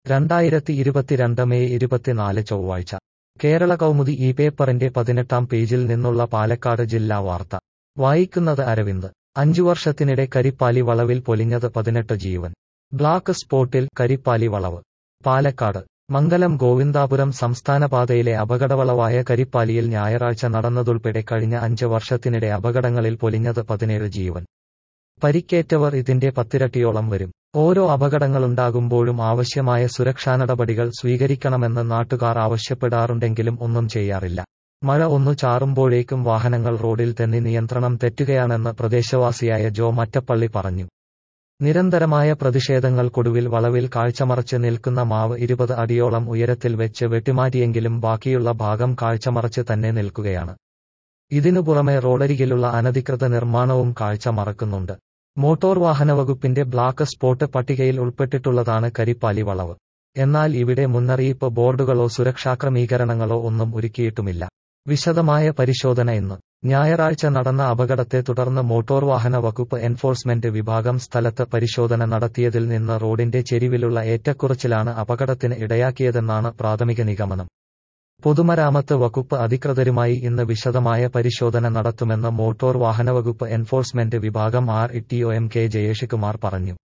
രണ്ടായിരത്തി ഇരുപത്തിരണ്ട് മെയ് ഇരുപത്തിനാല് ചൊവ്വാഴ്ച കേരള കൗമുദി ഈ പേപ്പറിന്റെ പതിനെട്ടാം പേജിൽ നിന്നുള്ള പാലക്കാട് ജില്ലാ വാർത്ത വായിക്കുന്നത് അരവിന്ദ് അഞ്ചു വർഷത്തിനിടെ കരിപ്പാലി വളവിൽ പൊലിഞ്ഞത് പതിനെട്ട് ജീവൻ ബ്ലാക്ക് സ്പോട്ടിൽ കരിപ്പാലി വളവ് പാലക്കാട് മംഗലം ഗോവിന്ദാപുരം സംസ്ഥാന പാതയിലെ അപകടവളവായ കരിപ്പാലിയിൽ ഞായറാഴ്ച നടന്നതുൾപ്പെടെ കഴിഞ്ഞ അഞ്ച് വർഷത്തിനിടെ അപകടങ്ങളിൽ പൊലിഞ്ഞത് പതിനേഴ് ജീവൻ പരിക്കേറ്റവർ ഇതിന്റെ പത്തിരട്ടിയോളം വരും ഓരോ അപകടങ്ങളുണ്ടാകുമ്പോഴും ആവശ്യമായ സുരക്ഷാ നടപടികൾ സ്വീകരിക്കണമെന്ന് നാട്ടുകാർ ആവശ്യപ്പെടാറുണ്ടെങ്കിലും ഒന്നും ചെയ്യാറില്ല മഴ ഒന്നു ചാറുമ്പോഴേക്കും വാഹനങ്ങൾ റോഡിൽ തന്നെ നിയന്ത്രണം തെറ്റുകയാണെന്ന് പ്രദേശവാസിയായ ജോ മറ്റപ്പള്ളി പറഞ്ഞു നിരന്തരമായ പ്രതിഷേധങ്ങൾക്കൊടുവിൽ വളവിൽ കാഴ്ചമറച്ച് നിൽക്കുന്ന മാവ് ഇരുപത് അടിയോളം ഉയരത്തിൽ വെച്ച് വെട്ടിമാറ്റിയെങ്കിലും ബാക്കിയുള്ള ഭാഗം കാഴ്ചമറച്ച് തന്നെ നിൽക്കുകയാണ് ഇതിനു പുറമെ റോഡരികിലുള്ള അനധികൃത നിർമ്മാണവും കാഴ്ച മറക്കുന്നുണ്ട് മോട്ടോർ വാഹന വകുപ്പിന്റെ ബ്ലാക്ക് സ്പോട്ട് പട്ടികയിൽ ഉൾപ്പെട്ടിട്ടുള്ളതാണ് കരിപ്പാലി വളവ് എന്നാൽ ഇവിടെ മുന്നറിയിപ്പ് ബോർഡുകളോ സുരക്ഷാ ക്രമീകരണങ്ങളോ ഒന്നും ഒരുക്കിയിട്ടുമില്ല വിശദമായ പരിശോധന ഇന്ന് ഞായറാഴ്ച നടന്ന അപകടത്തെ തുടർന്ന് മോട്ടോർ വാഹന വകുപ്പ് എൻഫോഴ്സ്മെന്റ് വിഭാഗം സ്ഥലത്ത് പരിശോധന നടത്തിയതിൽ നിന്ന് റോഡിന്റെ ചെരിവിലുള്ള ഏറ്റക്കുറച്ചിലാണ് അപകടത്തിന് ഇടയാക്കിയതെന്നാണ് പ്രാഥമിക നിഗമനം പൊതുമരാമത്ത് വകുപ്പ് അധികൃതരുമായി ഇന്ന് വിശദമായ പരിശോധന നടത്തുമെന്ന് മോട്ടോർ വാഹനവകുപ്പ് എൻഫോഴ്സ്മെന്റ് വിഭാഗം R E T O M K Jayesh Kumar പറഞ്ഞു